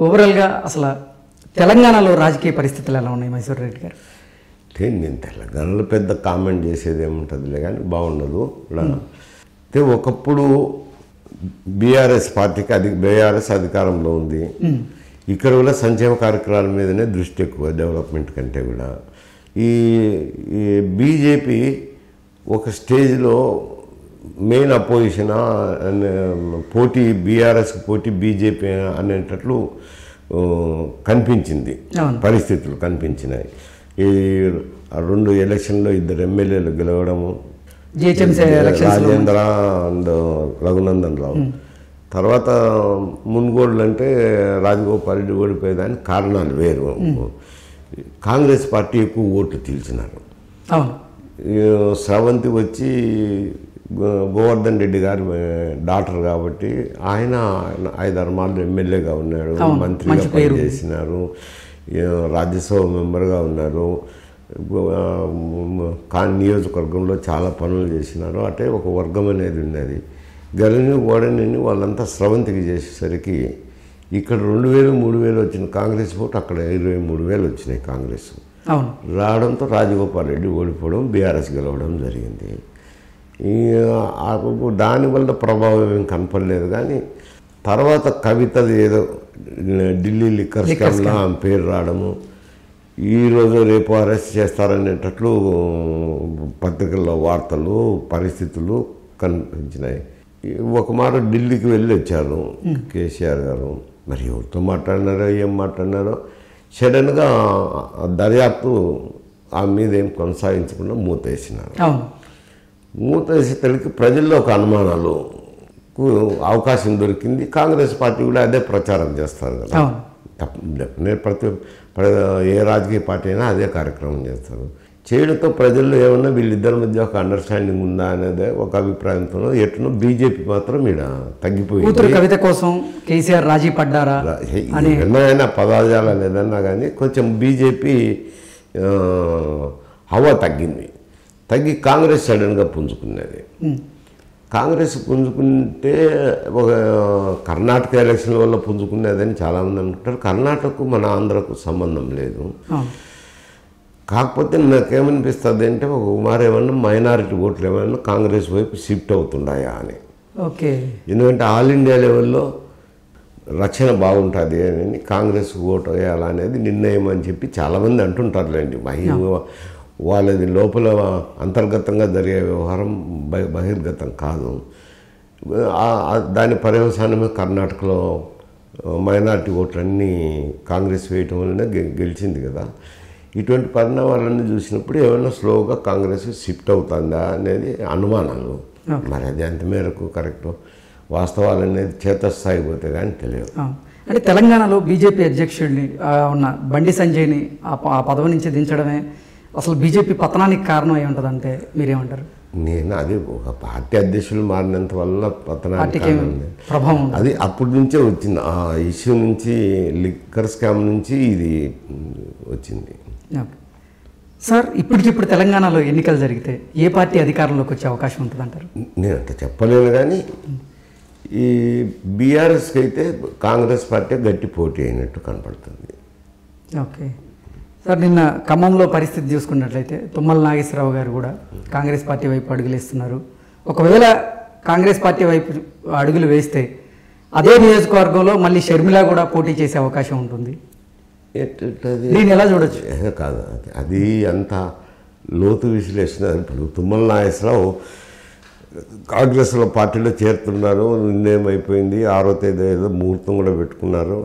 ఓవరాల్గా అసలు తెలంగాణలో రాజకీయ పరిస్థితులు ఎలా ఉన్నాయి మైసూర్ రెడ్డి గారు అంటే నేను తెలంగాణలో పెద్ద కామెంట్ చేసేది ఏముంటుందిలే కానీ బాగుండదు ఇక్కడ అయితే ఒకప్పుడు బీఆర్ఎస్ పార్టీకి అధి బీఆర్ఎస్ అధికారంలో ఉంది ఇక్కడ కూడా సంక్షేమ కార్యక్రమాల మీదనే దృష్టి ఎక్కువ డెవలప్మెంట్ కంటే కూడా ఈ ఈ బీజేపీ ఒక స్టేజ్లో మెయిన్ అపోజిషన్ పోటీ బీఆర్ఎస్కి పోటీ బీజేపీ అనేటట్లు ఆ, కనిపించింది అవును. పరిస్థితులు కనిపించినాయి ఈ రెండు ఎలక్షన్లో ఇద్దరు ఎమ్మెల్యేలు గెలవడము జిహెచ్ఎంసీ ఎలక్షన్స్ లో రాజేంద్ర అండ్ రఘునందన్ రావు తర్వాత మున్గోళ్ళు అంటే రాజగోపాల్ రెడ్డి ఓడిపోయేదానికి కారణాలు వేరు కాంగ్రెస్ పార్టీ ఎక్కువ ఓట్లు తీల్చినారు అవును ఈ స్రవంతి వచ్చి గో- గోవర్ధన్ రెడ్డి గారి డాక్టర్ కాబట్టి ఆయన ఐదారు మార్లు ఎమ్మెల్యేగా ఉన్నాడు అవును, మంత్రిగా మంచి పేరు. పనిచేసినారు ఈ రాజ్యసభ మెంబర్గా ఉన్నారు గో- ఆ, కాన్ నియోజకవర్గంలో చాలా పనులు చేసినారు అంటే ఒక వర్గం అనేది ఉన్నది గలని ఓడని వాళ్ళంతా స్రవంతికి చేసేసరికి ఇక్కడ రెండు వేలు మూడు వేలు వచ్చిన కాంగ్రెస్ ఓటు అక్కడ ఇరవై మూడు వేలు వచ్చినాయి కాంగ్రెస్ అవును రావడంతో రాజగోపాల్ రెడ్డి ఓడిపోవడం బీఆర్ఎస్ గెలవడం జరిగింది ఈ ఆ- దానివల్ల ప్రభావం ఏం కనపడలేదు కానీ తర్వాత కవితది ఏదో ఢిల్లీ లిక్కర్ లిక్కర్ స్కామ్లో ఆమె పేరు రావడము ఈరోజు రేపు అరెస్ట్ చేస్తారనేటట్లు పత్రికల్లో వార్తలు పరిస్థితులు కనిపించినాయి ఒక మాట ఢిల్లీకి వెళ్ళి వచ్చారు కేసీఆర్ గారు మరి ఎవరితో మాట్లాడినారో ఏం మాట్లాడినారో సడన్గా ఆ దర్యాప్తు ఆ మీద ఏం కొనసాగించకుండా మూతేసినారు అవును మూత వేసేతలకి ప్రజల్లో ఒక అనుమానాలు కు అవకాశం దొరికింది కాంగ్రెస్ పార్టీ కూడా అదే ప్రచారం చేస్తారు కదా అవును తప్ప- డెఫినెట్ ప్రతి ప్ర- ఏ రాజకీయ పార్టీ అయినా అదే కార్యక్రమం చేస్తారు చేయడంతో ప్రజల్లో ఏమన్నా వీళ్ళిద్దరి మధ్య ఒక అండర్స్టాండింగ్ ఉందా అనేది ఒక అభిప్రాయంతో ఎట్లనో బీజేపీ మాత్రం ఈడ కూతురు తగ్గిపోయింది కవిత కోసం కేసీఆర్ రాజీ పడ్డారా అని ఎన్నైనా పదాజాలు ఏదన్నా కానీ కొంచెం బీజేపీ ఆ, హవా తగ్గింది తగ్గి కాంగ్రెస్ సడన్గా పుంజుకున్నది ఉమ్, కాంగ్రెస్ పుంజుకుంటే ఒక కర్ణాటక ఎలక్షన్ వల్ల పుంజుకునేదని చాలామంది అనుకుంటారు కర్ణాటకకు మన ఆంధ్రకు సంబంధం లేదు అవును కాకపోతే నాకేమనిపిస్తుంది అంటే ఒక కుమార్ ఏమన్నా మైనారిటీ ఓట్లు ఏమన్నా కాంగ్రెస్ వైపు షిఫ్ట్ అవుతున్నాయా అని ఓకే ఎందుకంటే ఆల్ ఇండియా లెవెల్లో రక్షణ బాగుంటుంది అని కాంగ్రెస్ ఓటు వేయాలనేది నిర్ణయం అని చెప్పి చాలామంది అంటుంటారులేండి బహి వాళ్ళది లోపల అంతర్గతంగా జరిగే వ్యవహారం బహి బహిర్గతం కాదు ఆ- ఆ- దాని పర్యవసానమే కర్ణాటకలో మైనార్టీ ఓట్లన్నీ కాంగ్రెస్ వేయటం వలన గె- గెలిచింది కదా ఇటువంటి పరిణామాలన్నీ చూసినప్పుడు ఏమైనా స్లోగా కాంగ్రెస్ షిఫ్ట్ అవుతుందా అనేది అనుమానాలు మరి అది ఎంత మేరకు కరెక్ట్ వాస్తవాలు అనేది చేతస్థాయి పోతే కానీ తెలియదు అవును. అంటే తెలంగాణలో బీజేపీ అధ్యక్షుడిని ఆ, ఉన్న బండి సంజయ్ని ఆ ప- ఆ పదవి నుంచి దించడమే అసలు బీజేపీ పతనానికి కారణం అయి ఉంటుందంటే మీరేమంటారు నేను అది ఒక పార్టీ అధ్యక్షులు మారినంత వల్ల పతనానికి పార్టీకి ఏమి కారణం లేదు. ప్రభావం ఉండదు అది అప్పటి నుంచే వచ్చింది ఆ ఇష్యూ నుంచి లిక్కర్ స్కామ్ నుంచి ఇది ఉమ్, వచ్చింది ఓకే. సార్ ఇప్పటికిప్పుడు తెలంగాణలో ఎన్నికలు జరిగితే ఏ పార్టీ అధికారంలోకి వచ్చే అవకాశం ఉంటుంది అంటారు నేను అంత చెప్పలేను కానీ ఈ బీఆర్ఎస్కి అయితే కాంగ్రెస్ పార్టీ గట్టి పోటీ అయినట్టు కనపడుతుంది ఓకే సార్ నిన్న ఖమ్మంలో పరిస్థితి చూసుకున్నట్లయితే తుమ్మల నాగేశ్వరరావు గారు కూడా కాంగ్రెస్ పార్టీ వైపు అడుగులేస్తున్నారు ఒకవేళ కాంగ్రెస్ పార్టీ వైపు అడుగులు వేస్తే అదే నియోజకవర్గంలో మళ్ళీ షర్మిల కూడా పోటీ చేసే అవకాశం ఉంటుంది ఎట్టది దీన్ని ఎలా చూడొచ్చు ఏ కాదు అది అది అంత లోతు విశ్లేషణ ఇప్పుడు తుమ్మల నాగేశ్వరరావు కాంగ్రెస్లో పార్టీలో చేరుతున్నారు నిర్ణయం అయిపోయింది ఆరో తేదీ ఏదో ముహూర్తం కూడా పెట్టుకున్నారు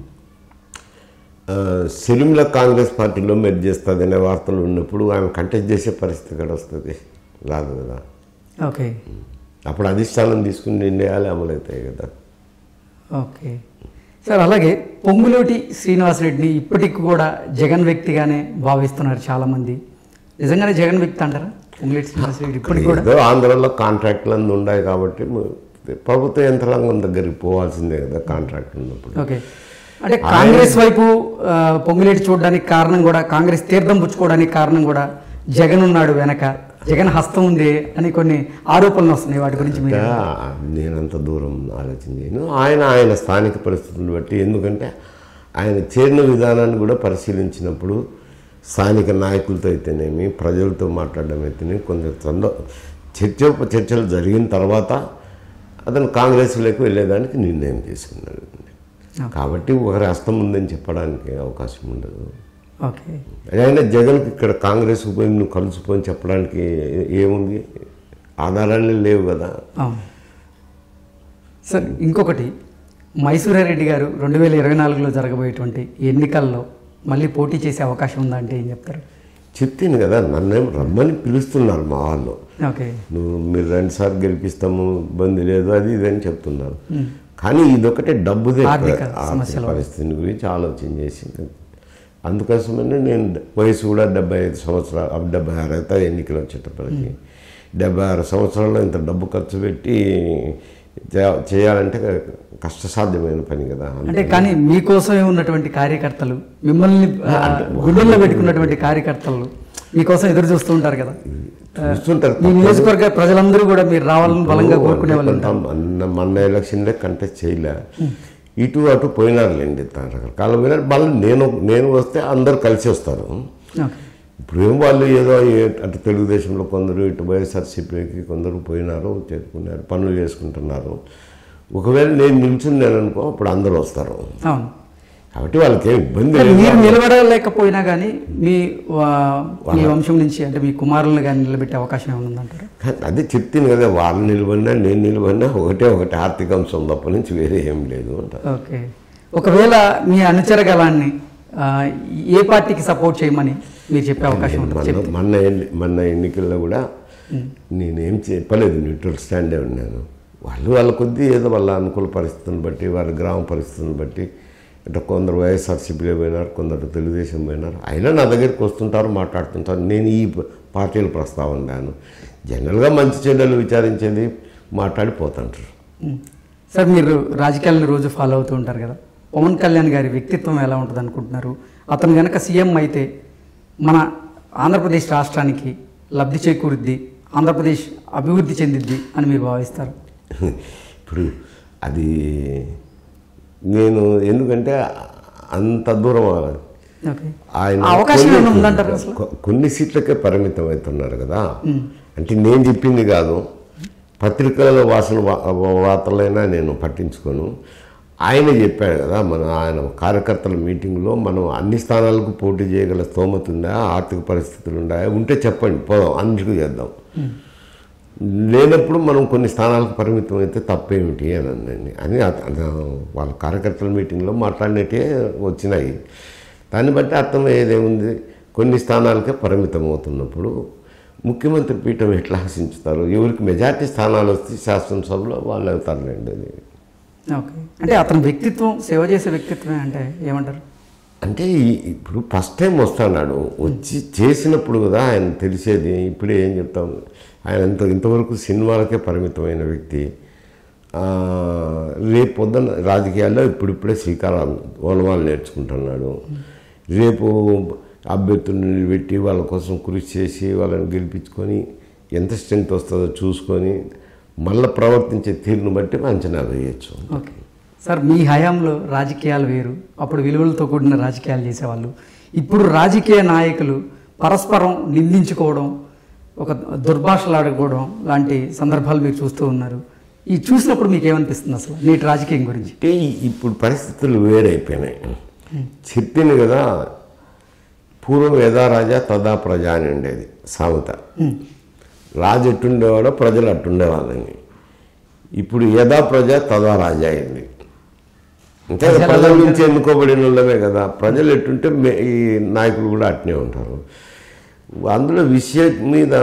ఆ, సిరిమిల కాంగ్రెస్ పార్టీలో మెర్జ్ చేస్తుంది అనే వార్తలు ఉన్నప్పుడు ఆమె కంటెస్ట్ చేసే పరిస్థితి కూడా వస్తుంది రాదు కదా ఓకే అప్పుడు అధిష్టానం తీసుకుని నిర్ణయాలు అమలవుతాయి కదా ఓకే సార్ అలాగే పొంగులోటి శ్రీనివాసరెడ్డిని ఇప్పటికి కూడా జగన్ వ్యక్తిగానే భావిస్తున్నారు చాలామంది నిజంగానే జగన్ వ్యక్తి అంటారా పొంగులేటి శ్రీనివాసరెడ్డి ఇప్పటికి కూడా ఏదో ఆంధ్రలో కాంట్రాక్ట్లు అన్నీ ఉన్నాయి కాబట్టి మ- ప్రభుత్వ యంత్రాంగం దగ్గరికి పోవాల్సిందే కదా కాంట్రాక్ట్ ఉన్నప్పుడు ఓకే అంటే కాంగ్రెస్ వైపు ఆ, పొంగులేటి చూడడానికి కారణం కూడా కాంగ్రెస్ తీర్థం పుచ్చుకోవడానికి కారణం కూడా జగన్ ఉన్నాడు వెనక జగన్ హస్తం ఉంది అని కొన్ని ఆరోపణలు వస్తున్నాయి వాటి గురించి మీరు ఇంకా నేనంత దూరం ఆలోచన చేయను ఆయన ఆయన స్థానిక పరిస్థితులను బట్టి ఎందుకంటే ఆయన చేరిన విధానాన్ని కూడా పరిశీలించినప్పుడు స్థానిక నాయకులతో అయితేనేమి ప్రజలతో మాట్లాడడం అయితేనేమి కొంచెం తొందర చర్చ చర్చలు జరిగిన తర్వాత అతను కాంగ్రెస్లోకి వెళ్ళేదానికి నిర్ణయం చేసుకున్నాడు కాబట్టి ఒకరి హస్తం ఉందని చెప్పడానికి అవకాశం ఉండదు ఓకే అయినా జగన్కి ఇక్కడ కాంగ్రెస్ పోయి నువ్వు కలుసుకొని చెప్పడానికి ఏ- ఏముంది ఆధారాలే లేవు కదా అవును సార్ ఇంకొకటి మైసూరారెడ్డి గారు రెండు వేల ఇరవై నాలుగులో జరగబోయేటువంటి ఎన్నికల్లో మళ్ళీ పోటీ చేసే అవకాశం ఉందా అంటే ఏం చెప్తారు చెప్తాను కదా నన్నేం రమ్మని పిలుస్తున్నారు మా వాళ్ళు ఓకే నువ్వు మీరు రెండు సార్లు గెలిపిస్తాము ఇబ్బంది లేదు అది ఇది అని చెప్తున్నారు కానీ ఇదొకటే డబ్బుదే ఆర్థిక ఆర్థిక సమస్యల పరిస్థితిని గురించి ఆలోచన చేసి అందుకోసమనే నేను వయసు కూడా డెబ్బై ఐదు సంవత్సరాలు డెబ్బై ఆరు అవుతుంది ఎన్నికలు వచ్చేటప్పటికి డెబ్బై ఆరు సంవత్సరాల్లో ఇంత డబ్బు ఖర్చు పెట్టి చే- చేయాలంటే కష్టసాధ్యమైన పని కదా అంటే కానీ మీకోసమే ఉన్నటువంటి కార్యకర్తలు మిమ్మల్ని ఆ, గుండెల్లో పెట్టుకున్నటువంటి కార్యకర్తలు మీకోసం ఎదురు చూస్తూ ఉంటారు కదా చూస్తుంటారు మీ నియోజకవర్గ ప్రజలందరూ కూడా మీరు రావాలని బలంగా కోరుకునే వాళ్ళు కొంత మన మన ఎలక్షన్లే కంటెస్ట్ చేయలే ఇటు అటు పోయినారులేండి రకరకాల పోయినారు మళ్ళీ నేను నేను వస్తే అందరు కలిసి వస్తారు ఓకే ఇప్పుడు ఏం వాళ్ళు ఏదో ఏ- అటు తెలుగుదేశంలో కొందరు ఇటు వైఎస్ఆర్సీపీకి కొందరు పోయినారు చేరుకున్నారు పనులు చేసుకుంటున్నారు ఒకవేళ నేను నిల్చున్నాను అనుకో అప్పుడు అందరూ వస్తారు అవును కాబట్టి వాళ్ళకి ఏం ఇబ్బంది మరి లేదు మీరు నిలబడలేకపోయినా కానీ మీ వా- మీ వంశం నుంచి అంటే మీ కుమారులను కానీ నిలబెట్టే అవకాశం ఏమైనా ఉందంటారు కానీ అదే చెప్తాను కదా వాళ్ళు నిలబడినా నేను నిలబడినా ఒకటే ఒకటి ఆర్థిక అంశం తప్ప నుంచి వేరే ఏం లేదు అంట ఓకే ఒకవేళ మీ అనుచర గలాన్ని ఆ, ఏ పార్టీకి సపోర్ట్ చేయమని మీరు చెప్పే అవకాశం ఉంటుంది మన చెప్తే మొన్న ఎన్ని- మొన్న ఎన్నికల్లో కూడా నేనేం చెప్పలేదు న్యూట్రల్ స్టాండే ఉన్నాను వాళ్ళు వాళ్ళ కొద్దీ ఏదో వాళ్ళ అనుకూల పరిస్థితులను బట్టి వాళ్ళ గ్రామ పరిస్థితులను బట్టి అంటే కొందరు వైఎస్ఆర్సీపీలో పోయినారు కొందరు తెలుగుదేశం పోయినారు అయినా నా దగ్గరికి వస్తుంటారు మాట్లాడుతుంటారు నేను ఈ పార్టీల ప్రస్తావన గాను జనరల్గా మంచి చెడ్డలు విచారించేది మాట్లాడిపోతుంటారు ఉమ్. సార్ మీరు రాజకీయాలను రోజు ఫాలో అవుతూ ఉంటారు కదా పవన్ కళ్యాణ్ గారి వ్యక్తిత్వం ఎలా ఉంటుంది అనుకుంటున్నారు అతను గనక సీఎం అయితే మన ఆంధ్రప్రదేశ్ రాష్ట్రానికి లబ్ధి చేకూరుద్ది ఆంధ్రప్రదేశ్ అభివృద్ధి చెందిద్ది అని మీరు భావిస్తారు ఇప్పుడు అది నేను ఎందుకంటే అంత దూరం ఓకే ఆయన ఆ అవకాశం కొన్ని- ఏమైనా ఉందంటారా అసలు? కొ- కొన్ని సీట్లకే పరిమితం అవుతున్నారు కదా అంటే నేను చెప్పింది కాదు పత్రికలలో వాసన వా- వార్తలైనా నేను పట్టించుకోను ఆయన చెప్పాడు కదా మన ఆయన కార్యకర్తల మీటింగ్లో మనం అన్ని స్థానాలకు పోటీ చేయగల స్తోమత ఉందా ఆర్థిక పరిస్థితులు ఉన్నాయా ఉంటే చెప్పండి పోదాం అన్నిటికీ చేద్దాం లేనప్పుడు మనం కొన్ని స్థానాలకు పరిమితం అయితే తప్పేమిటి అని అనండి అని అత- అత- వాళ్ళ కార్యకర్తల మీటింగ్లో మాట్లాడినట్టే వచ్చినాయి దాన్ని బట్టి అర్థమయ్యేదే ఉంది కొన్ని స్థానాలకే పరిమితం అవుతున్నప్పుడు ముఖ్యమంత్రి పీఠం ఎట్లా ఆశించుతారు ఎవరికి మెజార్టీ స్థానాలు వస్తే శాసనసభలో వాళ్ళు అవుతారులేండి అది ఓకే అంటే అతని వ్యక్తిత్వం సేవ చేసే వ్యక్తిత్వమే అంటే ఏమంటారు అంటే ఈ- ఇప్పుడు ఫస్ట్ టైం వస్తున్నాడు వచ్చి చేసినప్పుడు కదా ఆయన తెలిసేది ఇప్పుడే ఏం చెప్తాం ఆయన ఇంత ఇంతవరకు సినిమాలకే పరిమితమైన వ్యక్తి ఆ, రేపు పొద్దున్న రాజకీయాల్లో ఇప్పుడిప్పుడే శ్రీకారం ఓనమాలు నేర్చుకుంటున్నాడు రేపు అభ్యర్థులను నిలబెట్టి వాళ్ళ కోసం కృషి చేసి వాళ్ళని గెలిపించుకొని ఎంత స్ట్రెంగ్త్ వస్తుందో చూసుకొని మళ్ళీ ప్రవర్తించే తీరును బట్టి అంచనా వేయచ్చు ఓకే సార్ మీ హయాంలో రాజకీయాలు వేరు అప్పుడు విలువలతో కూడిన రాజకీయాలు చేసేవాళ్ళు ఇప్పుడు రాజకీయ నాయకులు పరస్పరం నిందించుకోవడం ఒక దుర్భాషలాడుకోవడం లాంటి సందర్భాలు మీరు చూస్తూ ఉన్నారు ఈ చూసినప్పుడు మీకు ఏమనిపిస్తుంది అసలు నేటి రాజకీయం గురించి అంటే ఈ- ఇప్పుడు పరిస్థితులు వేరైపోయినాయి చెప్పింది కదా పూర్వం యథా రాజా తదా ప్రజ అని ఉండేది సామెత రాజు ఎట్టుండేవాడో ప్రజలు అట్టుండేవాళ్ళని ఇప్పుడు యథా ప్రజ తదా రాజా అయింది అంటే ప్రజలు ప్రజల ఎలా నుంచి ఎన్నుకోబడిన వాళ్ళమే కదా ప్రజలు ఎట్టుంటే మే- ఈ నాయకులు కూడా అట్నే ఉంటారు అందులో విషయం మీద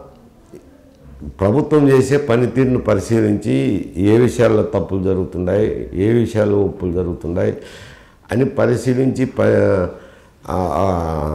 ప్రభుత్వం చేసే పనితీరును పరిశీలించి ఏ విషయాల్లో తప్పులు జరుగుతున్నాయి ఏ విషయాల్లో ఒప్పులు జరుగుతున్నాయి అని పరిశీలించి ప ఆ- ఆ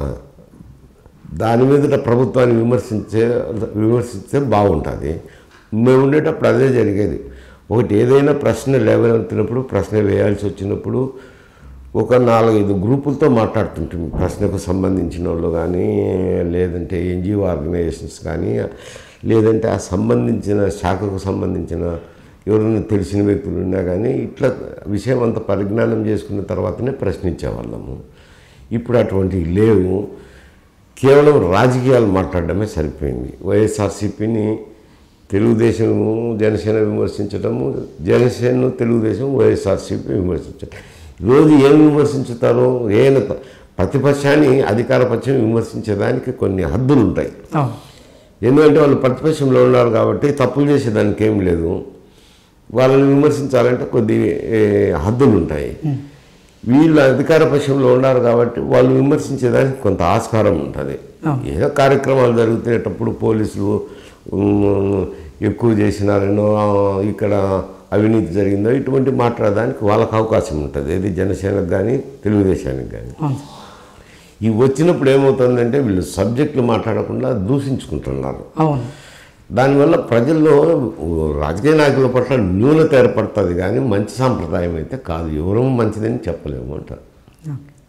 దాని మీద ప్రభుత్వాన్ని విమర్శించే విమర్శిస్తే బాగుంటుంది మేము ఉండేటప్పుడు అదే జరిగేది ఒకటి ఏదైనా ప్రశ్న లేవనెత్తినప్పుడు ప్రశ్న వేయాల్సి వచ్చినప్పుడు ఒక నాలుగైదు గ్రూపులతో మాట్లాడుతుంటాం ప్రశ్నకు సంబంధించిన వాళ్ళు కానీ లేదంటే ఎన్జిఓ ఆర్గనైజేషన్స్ కానీ లేదంటే ఆ సంబంధించిన శాఖకు సంబంధించిన ఎవరైనా తెలిసిన వ్యక్తులు ఉన్నా కానీ ఇట్లా విషయం అంత పరిజ్ఞానం చేసుకున్న తర్వాతనే ప్రశ్నించేవాళ్ళము ఇప్పుడు అటువంటివి లేవు కేవలం రాజకీయాలు మాట్లాడడమే సరిపోయింది వైఎస్ఆర్సీపీని తెలుగుదేశం జనసేన విమర్శించడము జనసేన తెలుగుదేశం వైఎస్ఆర్సీపీ విమర్శించడం రోజు ఏం విమర్శించుతారో ఏ ప్రతిపక్షాన్ని అధికార పక్షం విమర్శించేదానికి కొన్ని హద్దులు ఉంటాయి అవును ఎందుకంటే వాళ్ళు ప్రతిపక్షంలో ఉన్నారు కాబట్టి తప్పులు చేసేదానికి ఏం లేదు వాళ్ళని విమర్శించాలంటే కొద్ది ఏ, హద్దులు ఉంటాయి వీళ్ళు అధికార పక్షంలో ఉన్నారు కాబట్టి వాళ్ళు విమర్శించేదానికి కొంత ఆస్కారం ఉంటుంది అవును. ఏదో కార్యక్రమాలు జరుగుతున్నప్పుడు పోలీసులు ఉమ్, ఎక్కువ చేసినారనో ఆ, ఇక్కడ అవినీతి జరిగిందో ఇటువంటి మాట్లాడడానికి వాళ్ళకి అవకాశం ఉంటుంది ఏది జనసేనకు కానీ తెలుగుదేశానికి కానీ అవును సార్ ఇవి వచ్చినప్పుడు ఏమవుతుందంటే వీళ్ళు సబ్జెక్టులు మాట్లాడకుండా దూషించుకుంటున్నారు అవును దానివల్ల ప్రజల్లో రాజకీయ నాయకుల పట్ల న్యూనత ఏర్పడుతుంది కానీ మంచి సాంప్రదాయం అయితే కాదు ఎవరూ మంచిదని చెప్పలేము అంటారు ఓకే